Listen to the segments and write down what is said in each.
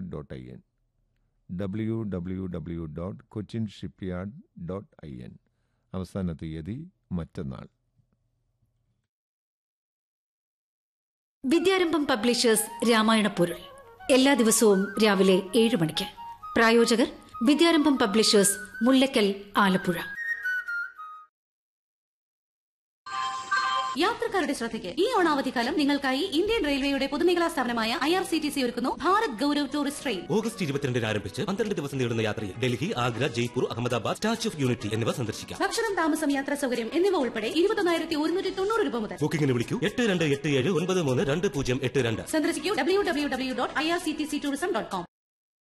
shipyard dot I N W W W dot Cochin shipyard dot I N അവസാന തീയതി മറ്റന്നാൾ വിദ്യാരംഭം publishers Ramayana പൊരുൾ എല്ലാ ദിവസവും രാവിലെ ഏഴ് മണിക്ക് പ്രായോജകർ വിദ്യാരംഭം പബ്ലിഷേഴ്സ് മുല്ലക്കൽ ആലപ്പുഴ യാത്രക്കാരുടെ ശ്രദ്ധയ്ക്ക് ഈ ഓണാവധിക്കാലം നിങ്ങൾക്കായി ഇന്ത്യൻ റെയിൽവേയുടെ പൊതുമേഖലാ സ്ഥാപനമായ I R C T C ഒരുക്കുന്നു Bharat Gaurav tourist train August ഇരുപത്തിരണ്ടിന് ആരംഭിച്ച് പന്ത്രണ്ട് ദിവസം നീളുന്ന യാത്രയിൽ Delhi Agra Jaipur Ahmedabad Statue of Unity എന്നിവ സന്ദർശിക്കാം ഭക്ഷണം താമസം യാത്രാ സൗകര്യം എന്നിവ ഉൾപ്പെടെ ഇരുപത്തൊന്നായിരത്തി ഒരുന്നൂറ്റി തൊണ്ണൂറ് രൂപ മുതൽ ബുക്കിംഗിന് വിളിക്കൂ എട്ട് രണ്ട് എട്ട് ഏഴ് ഒൻപത് മൂന്ന് രണ്ട് പൂജ്യം എട്ട് രണ്ട് സന്ദർശിക്കൂ W W W dot I R C T C tourism dot com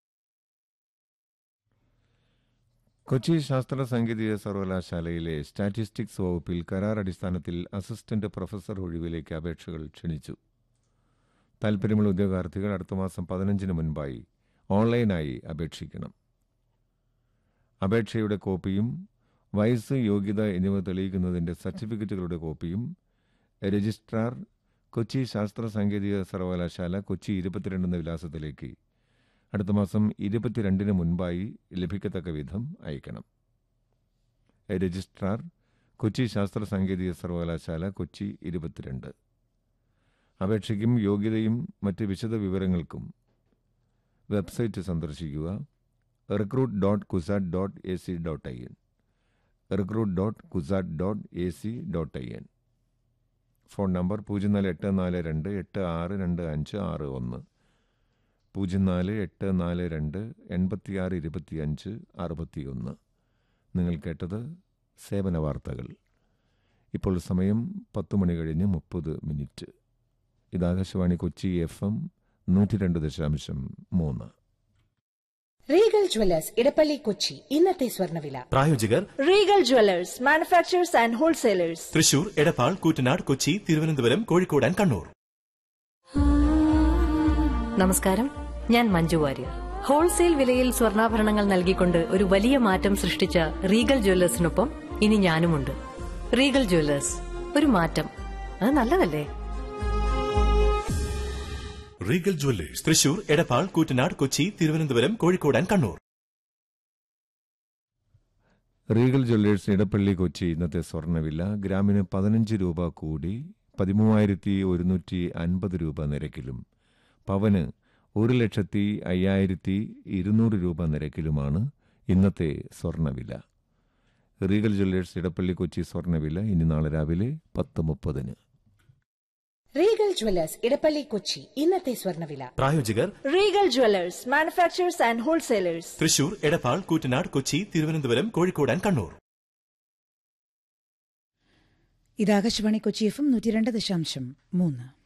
Kochi ശാസ്ത്ര സാങ്കേതിക സർവകലാശാലയിലെ സ്റ്റാറ്റിസ്റ്റിക്സ് വകുപ്പിൽ കരാർ അടിസ്ഥാനത്തിൽ അസിസ്റ്റന്റ് പ്രൊഫസർ ഒഴിവിലേക്ക് അപേക്ഷകൾ ക്ഷണിച്ചു താൽപ്പര്യമുള്ള ഉദ്യോഗാർത്ഥികൾ അടുത്ത മാസം പതിനഞ്ചിന് മുൻപായി ഓൺലൈനായി അപേക്ഷിക്കണം അപേക്ഷയുടെ കോപ്പിയും വയസ്സ് യോഗ്യത എന്നിവ തെളിയിക്കുന്നതിന്റെ സർട്ടിഫിക്കറ്റുകളുടെ കോപ്പിയും രജിസ്ട്രാർ കൊച്ചി ശാസ്ത്ര സാങ്കേതിക സർവകലാശാല കൊച്ചി ഇരുപത്തിരണ്ട് എന്ന വിലാസത്തിലേക്ക് അടുത്ത മാസം ഇരുപത്തിരണ്ടിന് മുൻപായി ലഭിക്കത്തക്ക വിധം അയക്കണം രജിസ്ട്രാർ കൊച്ചി ശാസ്ത്ര സാങ്കേതിക സർവകലാശാല കൊച്ചി ഇരുപത്തിരണ്ട് അപേക്ഷയ്ക്കും യോഗ്യതയും മറ്റ് വിശദ വിവരങ്ങൾക്കും വെബ്സൈറ്റ് സന്ദർശിക്കുക recruit dot CUSAT dot A C dot I N recruit dot CUSAT dot A C dot I N phone number പൂജ്യം നാല് എട്ട് നാല് രണ്ട് എട്ട് ആറ് രണ്ട് അഞ്ച് ആറ് ഒന്ന് പൂജ്യം നാല് എട്ട് നാല് രണ്ട് എൺപത്തിയാറ് ഇരുപത്തിയഞ്ച് അറുപത്തിയൊന്ന് നിങ്ങൾ കേട്ടത് സേവന വാർത്തകൾ ഇപ്പോൾ സമയം പത്ത് മണി കഴിഞ്ഞ് മുപ്പത് മിനിറ്റ് ഇത് ആകാശവാണി കൊച്ചി എഫ് എം നൂറ്റി രണ്ട് ദശാംശം മൂന്ന് റീഗൽ ജ്വല്ലേഴ്സ് ഇടപ്പള്ളി കൊച്ചി ഇന്നത്തെ സ്വർണ്ണവില പ്രായോജകർ Regal jewellers manufacturers and wholesalers Thrissur Edappal Koottanad Kochi Thiruvananthapuram Kozhikode and Kannur നമസ്കാരം ഞാൻ മഞ്ജു വാര്യർ ഹോൾസെയിൽ വിലയിൽ സ്വർണ്ണാഭരണങ്ങൾ നൽകിക്കൊണ്ട് ഒരു വലിയ മാറ്റം സൃഷ്ടിച്ച റീഗൽ ജ്വല്ലേഴ്സിനൊപ്പം ഇനി ഞാനുമുണ്ട് റീഗൽ ജ്വല്ലേഴ്സ് ഒരു മാറ്റം അത് നല്ലതല്ലേ Regal jewellers Thrissur Edappal Koottanad Kochi Thiruvananthapuram Kozhikode and Kannur Regal jewellers Edappally Kochi ഇന്നത്തെ സ്വർണ്ണവില ഗ്രാമിന് പതിനഞ്ച് രൂപ കൂടി പതിമൂവായിരത്തി ഒരുന്നൂറ്റി അൻപത് രൂപ നിരക്കിലും പവന് ഒരു ലക്ഷത്തി അയ്യായിരത്തി ഇരുന്നൂറ് രൂപ നിരക്കിലുമാണ് ഇന്നത്തെ സ്വർണ്ണവില റീഗൽ ജ്വല്ലേഴ്സ് ഇടപ്പള്ളി കൊച്ചി സ്വർണ്ണവില ഇനി നാളെ രാവിലെ പത്ത് മുപ്പതിന് റീഗൽ ജ്വല്ലേഴ്സ് ഇടപ്പള്ളി കൊച്ചി ഇന്നത്തെ സ്വർണ്ണവില പ്രായോജകർ Regal jewellers manufacturers and wholesalers Thrissur Edappal Koottanad Kochi Thiruvananthapuram Kozhikode and Kannur ഇത് ആകാശവാണി കൊച്ചി എഫ് എം നൂറ്റി രണ്ട് ദശാംശം മൂന്ന്